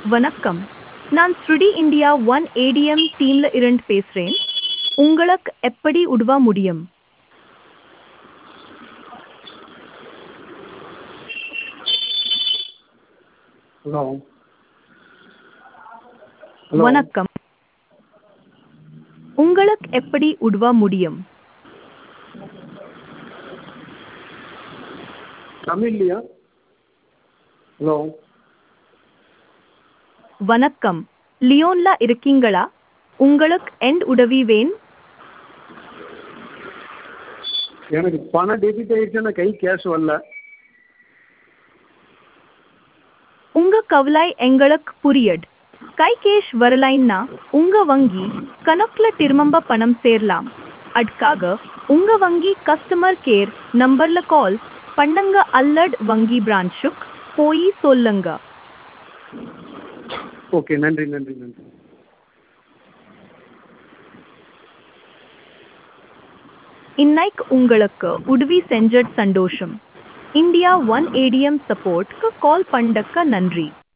வணக்கம் நான் ஸ்ருடி இந்தியா ஒன் ஏடிஎம் டீம்ல இருந்து பேசுறேன் உங்களுக்கு எப்படி உதவ முடியும் ஹலோ ஹலோ வணக்கம் உங்களுக்கு எப்படி உதவ முடியும் தமிழ்லையா ஹலோ வணக்கம் லியோன்ல இருக்கீங்களா உங்களுக்கு எண்ட் உதவி வேன் எனக்கு பணம் டெபிட் ஆயிடுச்சுன்னா கை கேஷ் வரல உங்க கவலை எங்களுக்கு புரியட் கை கேஷ் வரலைன்னா உங்க வங்கி கணக்குல திரும்ப பணம் சேரலாம் அதுக்காக உங்க வங்கி கஸ்டமர் கேர் நம்பர்ல கால் பண்ணுங்க அல்லட் வங்கி பிரான்ச்சுக்கு போய் சொல்லுங்க ஓகே நன்றி நன்றி நன்றி இன்னைக்கு உங்களுக்கு உதவி செஞ்சட் சந்தோஷம் இந்தியா ஒன் ஏடிஎம் சப்போர்ட்க்கு கால் பண்ணக்க நன்றி